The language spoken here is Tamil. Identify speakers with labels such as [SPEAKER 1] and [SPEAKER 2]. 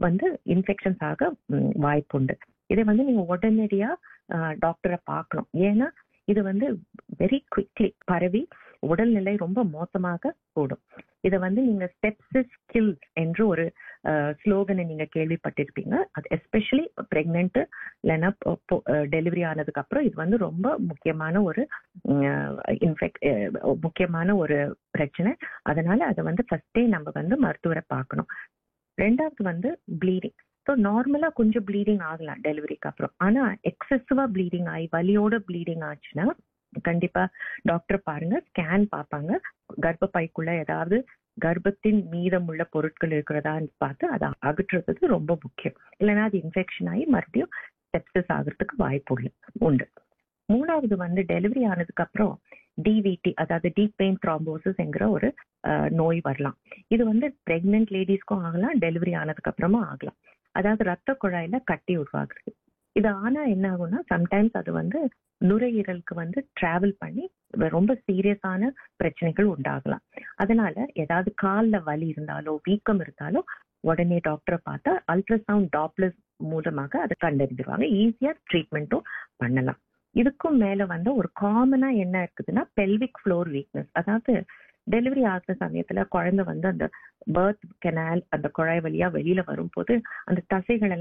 [SPEAKER 1] வந்து இன்ஃபெக்ஷன்ஸ் ஆக ம், வாய்ப்புண்டு இதை வந்து நீங்க உடனடியா டாக்டரை பார்க்கணும் ஏன்னா இது வந்து வெரி குவிக்லி பரவி உடல்நிலை ரொம்ப மோசமாக கூடும் இதை வந்து நீங்க ஸ்டெப்ஸ் கில்ஸ் என்று ஒரு ஸ்லோகனை நீங்க கேள்விப்பட்டிருப்பீங்க அது எஸ்பெஷலி பிரெக்னென்ட் இல்லைன்னா டெலிவரி ஆனதுக்கு அப்புறம் இது வந்து ரொம்ப முக்கியமான ஒரு இன்ஃபெக்ட் முக்கியமான ஒரு பிரச்சனை அதனால அதை வந்து ஃபர்ஸ்டே நம்ம வந்து மருத்துவரை பார்க்கணும் ரெண்டாவது வந்து ப்ளீடிங் ஸோ நார்மலா கொஞ்சம் ப்ளீடிங் ஆகலாம் டெலிவரிக்கு அப்புறம் ஆனா எக்ஸசிவா ப்ளீடிங் ஆகி வலியோட ப்ளீடிங் ஆச்சுன்னா கண்டிப்பா டாக்டர் பாருங்க ஸ்கேன் பார்ப்பாங்க கர்ப்பப்பைக்குள்ள ஏதாவது கர்ப்பத்தின் மீதமுள்ள பொருட்கள் இருக்கிறதான்னு பார்த்து அதை அகற்றுறது ரொம்ப முக்கியம் இல்லைன்னா அது இன்ஃபெக்ஷன் ஆகி மறுபடியும் செப்சஸ் ஆகிறதுக்கு வாய்ப்பு உள்ள உண்டு மூணாவது வந்து டெலிவரி ஆனதுக்கு அப்புறம் டிவிடி அதாவது டீப் பெயின் த்ராம்போசிஸ்ங்கிற ஒரு அஹ், நோய் வரலாம் இது வந்து பிரெக்னென்ட் லேடிஸ்க்கும் ஆகலாம் டெலிவரி ஆனதுக்கு அப்புறமா ஆகலாம் அதாவது ரத்த குழாயில கட்டி உருவாகுறது இது ஆனா என்ன ஆகும்னா சம்டைம்ஸ் அது வந்து நுரையீரலுக்கு வந்து டிராவல் பண்ணி ரொம்ப சீரியஸான பிரச்சனைகள் உண்டாகலாம் அதனால ஏதாவது கால்ல வலி இருந்தாலோ வீக்கம் இருந்தாலோ உடனே டாக்டரை பார்த்தா அல்ட்ராசவுண்ட் டாப்லஸ் மூலமாக அதை கண்டறிந்துருவாங்க ஈஸியா ட்ரீட்மெண்ட்டும் பண்ணலாம் இதுக்கும் மேல வந்து ஒரு காமனா என்ன இருக்குதுன்னா பெல்விக் ஃப்ளோர் வீக்னஸ் அதாவது டெலிவரி ஆகிற சமயத்துல குழந்தை வந்து அந்த பர்த் கெனால் அந்த குழாய் வழியா வெளியில வரும்போது அந்த தசைகள் எல்லாம்